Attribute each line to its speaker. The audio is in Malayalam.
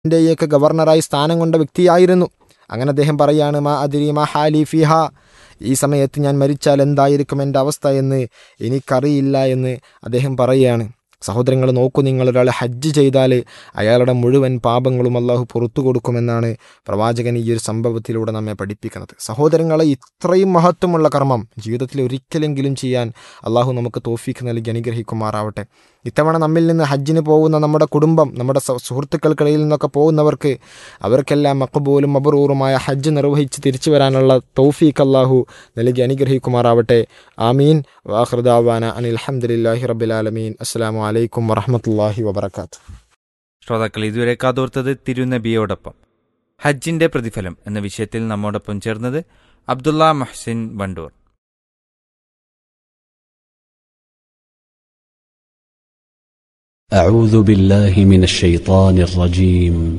Speaker 1: ൻ്റെയൊക്കെ ഗവർണറായി സ്ഥാനം കൊണ്ട വ്യക്തിയായിരുന്നു അങ്ങനെ അദ്ദേഹം പറയാണ് മാ അതിരി മാ ഹാലി ഫിഹ ഈ സമയത്ത് ഞാൻ മരിച്ചാൽ എന്തായിരിക്കും എൻ്റെ അവസ്ഥ എന്ന് എനിക്കറിയില്ല എന്ന് അദ്ദേഹം പറയുകയാണ് സഹോദരങ്ങൾ നോക്കൂ നിങ്ങൾ ഒരാൾ ഹജ്ജ് ചെയ്താൽ അയാളുടെ മുഴുവൻ പാപങ്ങളും അള്ളാഹു പുറത്തു കൊടുക്കുമെന്നാണ് പ്രവാചകൻ ഈ ഒരു സംഭവത്തിലൂടെ നമ്മെ പഠിപ്പിക്കുന്നത് സഹോദരങ്ങളെ ഇത്രയും മഹത്വമുള്ള കർമ്മം ജീവിതത്തിൽ ഒരിക്കലെങ്കിലും ചെയ്യാൻ അള്ളാഹു നമുക്ക് തോഫീക്ക് നൽകി അനുഗ്രഹിക്കുമാറാവട്ടെ ഇത്തവണ നമ്മിൽ നിന്ന് ഹജ്ജിന് പോകുന്ന നമ്മുടെ കുടുംബം നമ്മുടെ സ- സുഹൃത്തുക്കൾക്കിടയിൽ നിന്നൊക്കെ പോകുന്നവർക്ക് അവർക്കെല്ലാം മക്കബൂലും മബറൂറുമായ ഹജ്ജ് നിർവഹിച്ച് തിരിച്ചു വരാനുള്ള തൗഫീഖ് അള്ളാഹു നൽകി അനുഗ്രഹിക്കുമാറാവട്ടെ ആമീൻ വാഹൃദാവാന അനിൽ അഹമ്മദില്ലാഹി റബ്ബിലാലമീൻ അസ്സാം വലൈക്കും വറഹമത്തല്ലാഹി വബർക്കാത്തു
Speaker 2: ശ്രോതാക്കൾ ഇതുവരെ കാതോർത്തത് തിരുനബിയോടൊപ്പം ഹജ്ജിന്റെ പ്രതിഫലം എന്ന വിഷയത്തിൽ നമ്മോടൊപ്പം ചേർന്നത് അബ്ദുള്ള മഹ്സിൻ വണ്ടൂർ
Speaker 3: أعوذ بالله من الشيطان الرجيم